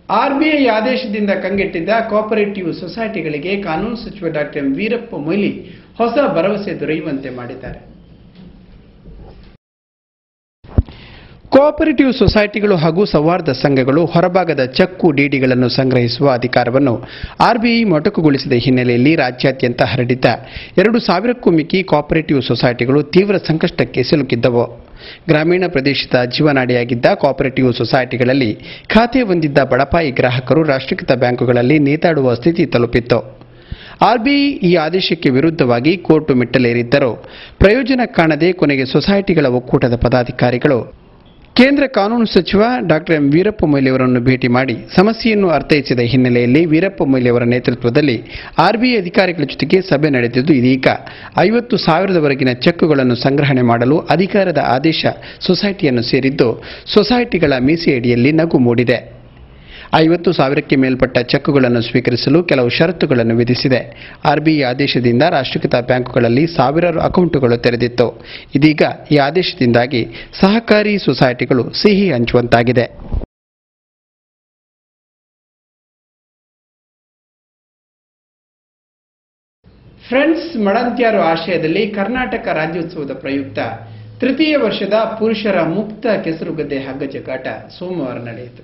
RBI ಆದೇಶದಿಂದ ಕಂಗೆಟ್ಟಿದ್ದ cooperative ಸೊಸೈಟಿಗಳಿಗೆ ಕಾನೂನು ಸಚಿವ ಡಾಕ್ಟರ್ ಎಂ ವೀರಪ್ಪ ಮೊಯ್ಲಿ ಹೊಸ ಭರವಸೆ ದೊರೆಯುವಂತೆ ಮಾಡಿದ್ದಾರೆ ಕೋಆಪರೇಟಿವ್ ಸೊಸೈಟಿಗಳು ಹಾಗೂ ಸೌಹಾರ್ದ ಸಂಘಗಳು ಹೊರಭಾಗದ ಚೆಕ್ಕು ಡಿಡಿಗಳನ್ನು ಸಂಗ್ರಹಿಸುವ ಅಧಿಕಾರವನ್ನು ಆರ್ಬಿಐ ಮೊಟಕುಗೊಳಿಸಿದ ಹಿನ್ನೆಲೆಯಲ್ಲಿ ರಾಜ್ಯಾದ್ಯಂತ ಹರಡಿದ್ದ ಎರಡು ಸಾವಿರಕ್ಕೂ ಮಿಕ್ಕಿ ಕೋಆಪರೇಟಿವ್ ಸೊಸೈಟಿಗಳು ತೀವ್ರ ಸಂಕಷ್ಟಕ್ಕೆ ಸಿಲುಕಿದ್ದವು ಗ್ರಾಮೀಣ ಪ್ರದೇಶದ ಜೀವನಾಡಿಯಾಗಿದ್ದ ಕೋಆಪರೇಟಿವ್ ಸೊಸೈಟಿಗಳಲ್ಲಿ ಖಾತೆ ಹೊಂದಿದ್ದ ಬಡಪಾಯಿ ಗ್ರಾಹಕರು ರಾಷ್ಟ್ರೀಕೃತ ಬ್ಯಾಂಕುಗಳಲ್ಲಿ ನೇತಾಡುವ ಸ್ಥಿತಿ ತಲುಪಿತ್ತು ಆರ್ಬಿಐ ಈ ಆದೇಶಕ್ಕೆ ವಿರುದ್ಧವಾಗಿ ಕೋರ್ಟು ಮೆಟ್ಟಲೇರಿದ್ದರೂ ಪ್ರಯೋಜನ ಕಾಣದೆ ಕೊನೆಗೆ ಸೊಸೈಟಿಗಳ ಒಕ್ಕೂಟದ ಪದಾಧಿಕಾರಿಗಳು ಕೇಂದ್ರ ಕಾನೂನು ಸಚಿವ ಡಾಕ್ಟರ್ ಎಂ ವೀರಪ್ಪ ಮೊಯ್ಲಿ ಅವರನ್ನು ಭೇಟಿ ಮಾಡಿ ಸಮಸ್ಯೆಯನ್ನು ಅರ್ಥೈಸಿದ ಹಿನ್ನೆಲೆಯಲ್ಲಿ ವೀರಪ್ಪ ಮೊಯ್ಲಿ ಅವರ ನೇತೃತ್ವದಲ್ಲಿ ಆರ್ಬಿಐ ಅಧಿಕಾರಿಗಳ ಜೊತೆಗೆ ಸಭೆ ನಡೆದಿದ್ದು ಇದೀಗ ಐವತ್ತು ಸಾವಿರದವರೆಗಿನ ಚೆಕ್ಗಳನ್ನು ಸಂಗ್ರಹಣೆ ಮಾಡಲು ಅಧಿಕಾರದ ಆದೇಶ ಸೊಸೈಟಿಯನ್ನು ಸೇರಿದ್ದು ಸೊಸೈಟಿಗಳ ಮೀಸೆಯಡಿಯಲ್ಲಿ ನಗು ಮೂಡಿದೆ ಐವತ್ತು ಸಾವಿರಕ್ಕೆ ಮೇಲ್ಪಟ್ಟ ಚೆಕ್ಗಳನ್ನು ಸ್ವೀಕರಿಸಲು ಕೆಲವು ಷರತ್ತುಗಳನ್ನು ವಿಧಿಸಿದೆ ಆರ್ಬಿಐ ಆದೇಶದಿಂದ ರಾಷ್ಟ್ರೀಕೃತ ಬ್ಯಾಂಕುಗಳಲ್ಲಿ ಸಾವಿರಾರು ಅಕೌಂಟುಗಳು ತೆರೆದಿತ್ತು ಇದೀಗ ಈ ಆದೇಶದಿಂದಾಗಿ ಸಹಕಾರಿ ಸೊಸೈಟಿಗಳು ಸಿಹಿ ಹಂಚುವಂತಾಗಿದೆ ಫ್ರೆಂಡ್ಸ್ ಮಡಂತ್ಯಾರು ಆಶಯದಲ್ಲಿ ಕರ್ನಾಟಕ ರಾಜ್ಯೋತ್ಸವದ ಪ್ರಯುಕ್ತ ತೃತೀಯ ವರ್ಷದ ಪುರುಷರ ಮುಕ್ತ ಕೆಸರುಗದ್ದೆ ಹಗ್ಗ ಜಗ್ಗಾಟ ಸೋಮವಾರ ನಡೆಯಿತು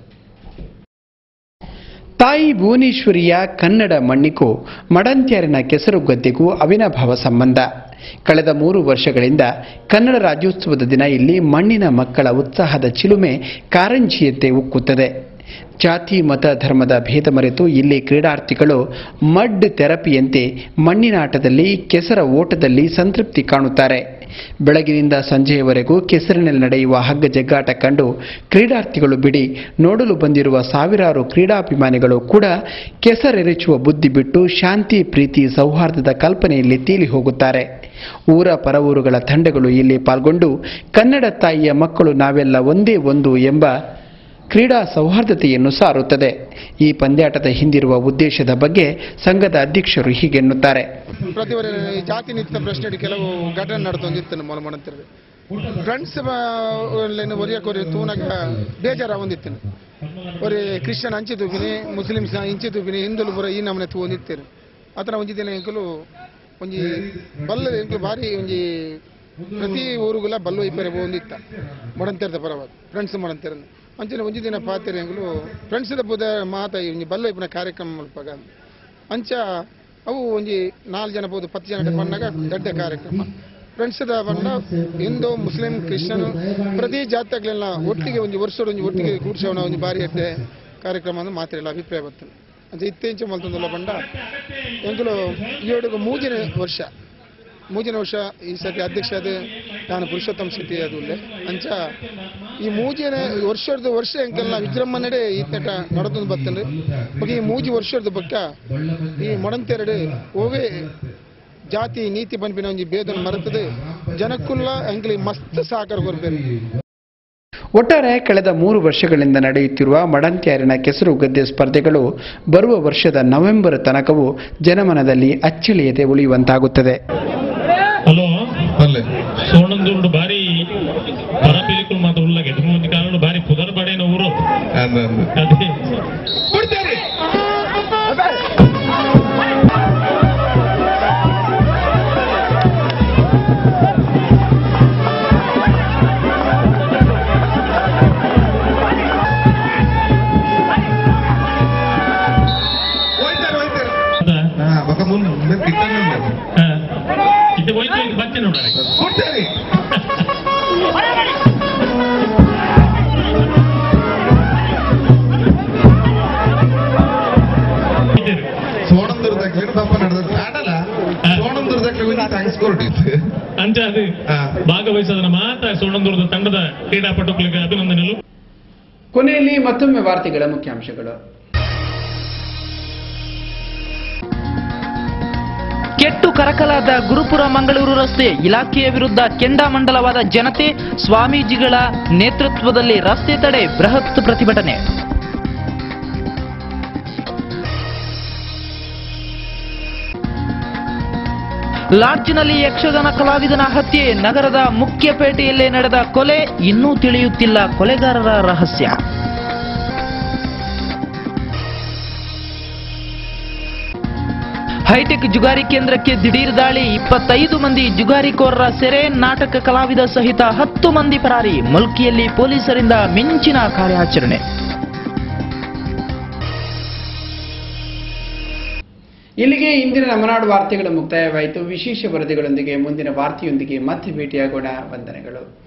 ತಾಯಿ ಭುವನೇಶ್ವರಿಯ ಕನ್ನಡ ಮಣ್ಣಿಗೂ ಮಡಂತ್ಯಾರಿನ ಕೆಸರು ಗದ್ದೆಗೂ ಅವಿನಾಭಾವ ಸಂಬಂಧ ಕಳೆದ ಮೂರು ವರ್ಷಗಳಿಂದ ಕನ್ನಡ ರಾಜ್ಯೋತ್ಸವದ ದಿನ ಇಲ್ಲಿ ಮಣ್ಣಿನ ಮಕ್ಕಳ ಉತ್ಸಾಹದ ಚಿಲುಮೆ ಕಾರಂಜಿಯಂತೆ ಉಕ್ಕುತ್ತದೆ ಜಾತಿ ಮತ ಧರ್ಮದ ಭೇದ ಮರೆತು ಇಲ್ಲಿ ಕ್ರೀಡಾರ್ಥಿಗಳು ಮಡ್ ಥೆರಪಿಯಂತೆ ಮಣ್ಣಿನಾಟದಲ್ಲಿ ಕೆಸರ ಓಟದಲ್ಲಿ ಸಂತೃಪ್ತಿ ಕಾಣುತ್ತಾರೆ ಬೆಳಗಿನಿಂದ ಸಂಜೆಯವರೆಗೂ ಕೆಸರಿನಲ್ಲಿ ನಡೆಯುವ ಹಗ್ಗ ಜಗ್ಗಾಟ ಕಂಡು ಕ್ರೀಡಾರ್ಥಿಗಳು ಬಿಡಿ ನೋಡಲು ಬಂದಿರುವ ಸಾವಿರಾರು ಕ್ರೀಡಾಭಿಮಾನಿಗಳು ಕೂಡ ಕೆಸರೆರಚುವ ಬುದ್ಧಿ ಬಿಟ್ಟು ಶಾಂತಿ ಪ್ರೀತಿ ಸೌಹಾರ್ದದ ಕಲ್ಪನೆಯಲ್ಲಿ ತೇಲಿ ಹೋಗುತ್ತಾರೆ ಊರ ಪರವೂರುಗಳ ತಂಡಗಳು ಇಲ್ಲಿ ಪಾಲ್ಗೊಂಡು ಕನ್ನಡ ತಾಯಿಯ ಮಕ್ಕಳು ನಾವೆಲ್ಲ ಒಂದೇ ಒಂದು ಎಂಬ ಕ್ರೀಡಾ ಸೌಹಾರ್ದತೆಯನ್ನು ಸಾರುತ್ತದೆ ಈ ಪಂದ್ಯಾಟದ ಹಿಂದಿರುವ ಉದ್ದೇಶದ ಬಗ್ಗೆ ಸಂಘದ ಅಧ್ಯಕ್ಷರು ಹೀಗೆನ್ನುತ್ತಾರೆ ಪ್ರತಿ ವರ್ಷ ಈ ಜಾತಿ ನಿತ್ಯ ಪ್ರಶ್ನೆ ಕೆಲವು ಘಟನೆ ನಡ್ತೊಂದಿತ್ತು ಮೊಲ ಮಾಡಂತಿರ್ರಿ ಫ್ರೆಂಡ್ಸ್ ಒರಿಯಕ್ಕೆ ತೂನಾಗ ಬೇಜಾರ ಒಂದಿತ್ತು ಒರಿ ಕ್ರಿಶ್ಚಿಯನ್ ಹಂಚಿ ತೂಪಿನಿ ಮುಸ್ಲಿಮ್ಸ್ ಇಂಚಿ ತೂಪಿನಿ ಹಿಂದುಲು ಬರೋ ಈ ನಮ್ಮನೆ ತೂ ಒಂದಿತ್ತೇನೆ ಆತರ ಒಂಜಿ ದಿನ ಎಂಕಲು ಒಂಜಿ ಬಲ್ಲ ಎಂಕಲು ಬಾರಿ ಒಂಜಿ ಪ್ರತಿ ಊರುಗುಲ ಬಲ್ಲು ಇಬ್ಬರೆ ಒಂದಿತ್ತ ಮೊಡಂತಿರ್ದ ಪರವಾಗಿ ಫ್ರೆಂಡ್ಸ್ ಮೊಡಂತಿರಂದು ಅಂಚನೆ ಒಂಜಿ ದಿನ ಪಾತಿರ ಎಂಕಲು ಫ್ರೆಂಡ್ಸ್ದ ಬುಧ ಮಾತ ಒಂಜಿ ಬಲ್ಲ ಇಬ್ಬನ ಕಾರ್ಯಕ್ರಮ ಮಲ್ಪಾಗ ಅಂಚ ಅವು ಒಂಜಿ ನಾಲ್ಕು ಜನ ಬೋದು ಪತ್ತು ಜನ ಬಂದಾಗ ದೊಡ್ಡ ಕಾರ್ಯಕ್ರಮ ಫ್ರೆಂಡ್ಸ್ದ ಬಂಡ ಹಿಂದೂ ಮುಸ್ಲಿಂ ಕ್ರಿಶ್ಚಿಯನ್ ಪ್ರತಿ ಜಾತಿಗಳೆಲ್ಲ ಒಟ್ಟಿಗೆ ಒಂಜಿ ವರ್ಷದ ಒಂಜಿ ಒಟ್ಟಿಗೆ ಕೂಡ್ಸೋಣ ಒಂಜಿ ಬಾರಿ ಎಡ್ಡೆ ಕಾರ್ಯಕ್ರಮ ಅಂದ್ರೆ ಮಾತ್ರ ಎಲ್ಲ ಅಭಿಪ್ರಾಯ ಬರ್ತದೆ ಅಂತ ಇತ್ತೀಚೆ ಮಲ್ತೊಂದಲ್ಲ ಬಂಡ ಎಂಕುಲು ಏಡುಗು ಮೂಜಿನ ವರ್ಷ ಮೂಜಿನ ವರ್ಷ ಈ ಸತಿ ಅಧ್ಯಕ್ಷ ಅದ ನಾನು ಪುರುಷೋತ್ತಮ ಶೆಟ್ಟಿ ಅದು ಅಂಚ ಈ ಮೂಜಿನ ವರ್ಷದ ವರ್ಷ ಎಂಕೆಲ್ಲ ವಿಜೃಂಭಣೆ ಇತ್ತಟ ನಡತೊಂದು ಬರ್ತಂದ್ರೆ ಬಗ್ಗೆ ಈ ಮೂಜಿ ವರ್ಷದ ಬಕ್ಕ ಈ ಮೊಡಂತೆರಡು ಓವೇ ಜಾತಿ ನೀತಿ ಪಂಪಿನ ಒಂಜಿ ಭೇದನ ಮರೆತದೆ ಜನಕ್ಕುಲ್ಲ ಎಂಕ್ಲಿ ಮಸ್ತ್ ಸಹಕಾರ ಕೊರ್ಬೇಕು ಒಟ್ಟಾರೆ ಕಳೆದ ಮೂರು ವರ್ಷಗಳಿಂದ ನಡೆಯುತ್ತಿರುವ ಮಡಂತ್ಯಾರಿನ ಕೆಸರು ಗದ್ದೆ ಸ್ಪರ್ಧೆಗಳು ಬರುವ ವರ್ಷದ ನವೆಂಬರ್ ತನಕವೂ ಜನಮನದಲ್ಲಿ ಅಚ್ಚಳಿಯದೆ ಉಳಿಯುವಂತಾಗುತ್ತದೆ ಹಲೋ ಅಲ್ಲೇ ಸೋಣಂದೂರುಡು ಬಾರಿ ಬರ ಪಿಲಿಕುಲ್ ಮಾತ ಉಳ್ಳಗೆ ಒಂದು ಕಾರಣ ಬಾರಿ ಪುದರ್ ಬಡೇನ ಊರು ಅಂದ ಅಂದ ಅದೇ ಹೋಯ್ತಾರೆ ಹೋಯ್ತಾರೆ ಅದ ಹಾ ಬಕ ಮುಂದೆ ಕಿತ್ತಂಗ ಹಾ. ಇದು ಹೋಯ್ತು ಇದು ಬಚ್ಚೆ ನೋಡ್ರಿ ಕೊಡ್ತಾರೆ ಇದ್ದೀರಿ. ಸೋಣಂದೂರ್ದಾಗ ಪಾಪ ನಡೆದ ಆಡಲ್ಲ ಸೋಣಂದೂರ್ದಾಗ ಒಂದು ಥ್ಯಾಂಕ್ಸ್ ಕೊಟ್ಟಿತ್ತು ಅಂಚ ಅದು ಹಾ. ಭಾಗವಹಿಸೋದನ್ನ ಮಾತ್ರ ಸೋಣಂದೂರದ ತಂಡದ ಕ್ರೀಡಾಪಟುಗಳಿಗೆ ಅಭಿನಂದನೆಗಳು ಕೊನೆಯಲ್ಲಿ ಮತ್ತೊಮ್ಮೆ ವಾರ್ತೆಗಳ ಮುಖ್ಯಾಂಶಗಳು ಕೆಟ್ಟು ಕರಕಲಾದ ಗುರುಪುರ ಮಂಗಳೂರು ರಸ್ತೆ ಇಲಾಖೆಯ ವಿರುದ್ಧ ಕೆಂಡಾಮಂಡಲವಾದ ಜನತೆ ಸ್ವಾಮೀಜಿಗಳ ನೇತೃತ್ವದಲ್ಲಿ ರಸ್ತೆ ತಡೆ ಬೃಹತ್ ಪ್ರತಿಭಟನೆ ಲಾಡ್ಜ್ನಲ್ಲಿ ಯಕ್ಷಗಾನ ಕಲಾವಿದನ ಹತ್ಯೆ ನಗರದ ಮುಖ್ಯ ಪೇಟೆಯಲ್ಲೇ ನಡೆದ ಕೊಲೆ ಇನ್ನೂ ತಿಳಿಯುತ್ತಿಲ್ಲ ಕೊಲೆಗಾರರ ರಹಸ್ಯ ಹೈಟೆಕ್ ಜುಗಾರಿ ಕೇಂದ್ರಕ್ಕೆ ದಿಢೀರ್ ದಾಳಿ ಇಪ್ಪತ್ತೈದು ಮಂದಿ ಜುಗಾರಿಕೋರರ ಸೆರೆ ನಾಟಕ ಕಲಾವಿದ ಸಹಿತ ಹತ್ತು ಮಂದಿ ಪರಾರಿ ಮುಲ್ಕಿಯಲ್ಲಿ ಪೊಲೀಸರಿಂದ ಮಿಂಚಿನ ಕಾರ್ಯಾಚರಣೆ ಇಲ್ಲಿಗೆ ಇಂದಿನ ನಮನಾಡು ವಾರ್ತೆಗಳು ಮುಕ್ತಾಯವಾಯಿತು ವಿಶೇಷ ವರದಿಗಳೊಂದಿಗೆ ಮುಂದಿನ ವಾರ್ತೆಯೊಂದಿಗೆ ಮತ್ತೆ ಭೇಟಿಯಾಗೋಣ ವಂದನೆಗಳು